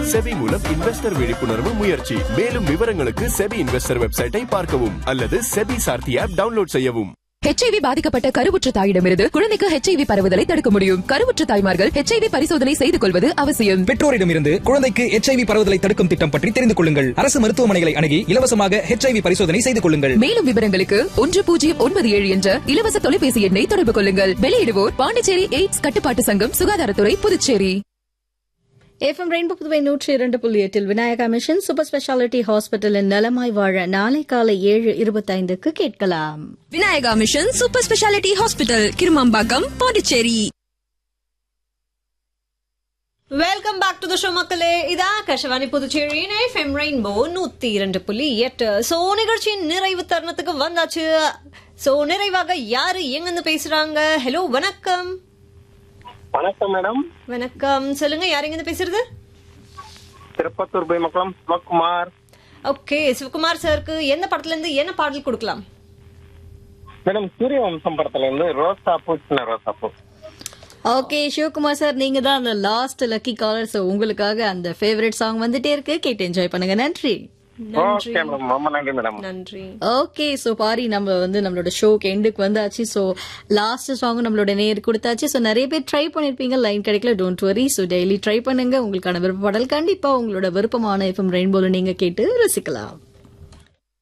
SEBI மூலம் investor விழிப்புணர்வு முயற்சி மேலும் விவரங்களுக்கு செபி இன்வெஸ்டர் வெப்சைட்டை பார்க்கவும் அல்லது செபி சார்த்தி ஆப் டவுன்லோட் செய்யவும் ஹெச்ஐவி பாதிக்கப்பட்ட கருவுற்ற தாயிடமிருந்து குழந்தைக்கு ஹெச்ஐவி பரவுதலை தடுக்க முடியும் கருவுற்ற தாய்மார்கள் ஹெச்ஐவி பரிசோதனை செய்து கொள்வது அவசியம் பெற்றோரிடமிருந்து குழந்தைக்கு எச்ஐவி பரவுதலை தடுக்கும் திட்டம் பற்றி தெரிந்து கொள்ளுங்கள் அரசு மருத்துவமனைகளை அணுகி இலவசமாக ஹெச்ஐவி பரிசோதனை செய்து கொள்ளுங்கள் மேலும் விவரங்களுக்கு ஒன்று பூஜ்ஜியம் ஒன்பது ஏழு என்ற இலவச தொலைபேசி எண்ணை தொடர்பு கொள்ளுங்கள் வெளியிடுவோர் பாண்டிச்சேரி எய்ட்ஸ் கட்டுப்பாட்டு சங்கம் சுகாதாரத்துறை புதுச்சேரி எஃப்எம் ரெயின்போ புதுவை நூற்றி இரண்டு புள்ளி எட்டில் விநாயகா மிஷன் சூப்பர் ஸ்பெஷாலிட்டி ஹாஸ்பிட்டலின் நலமாய் வாழ நாளை காலை ஏழு இருபத்தைந்துக்கு கேட்கலாம் Vinayaka mission super speciality hospital Kirumampakkam Pondicherry welcome back to the show மக்களே இதா கஷவானி புதுச்சேரியின் எஃப்எம் ரெயின்போ நூத்தி இரண்டு புள்ளி எட்டு சோ நிகழ்ச்சியின் நிறைவு தருணத்துக்கு வந்தாச்சு சோ நிறைவாக யாரு எங்கிருந்து பேசுறாங்க ஹலோ வணக்கம் வணக்கம் மேடம் வணக்கம் சொல்லுங்க யார் எங்கிருந்து பேசுறது திருப்பத்தூர் பைமக்குளம் சிவகுமார் ஓகே சிவகுமார் சாருக்கு எந்த படத்துல இருந்து என்ன பாடல் கொடுக்கலாம் மேடம் சூரிய வம்சம் படத்துல இருந்து ரோசா பூ சின்ன ரோசா பூ ஓகே சிவகுமார் சார் நீங்க தான் அந்த லாஸ்ட் லக்கி காலர் ஸோ உங்களுக்காக அந்த ஃபேவரட் சாங் வந்துட்டே இருக்கு கேட்டு என்ஜாய் பண்ணுங்க நன்றி நன்றி ஓகே மேடம் ரொம்ப நன்றி மேடம் நன்றி ஓகே ஸோ பாரி நம்ம வந்து நம்மளோட ஷோக்கு எண்டுக்கு வந்தாச்சு ஸோ லாஸ்ட் சாங் நம்மளோட நேர் கொடுத்தாச்சு ஸோ நிறைய பேர் ட்ரை பண்ணிருப்பீங்க லைன் கிடைக்கல don't worry so daily try பண்ணுங்க உங்களுக்கான விருப்ப பாடல் கண்டிப்பா உங்களோட விருப்பமான எஃப்எம் ரெயின்போல நீங்க கேட்டு ரசிக்கலாம்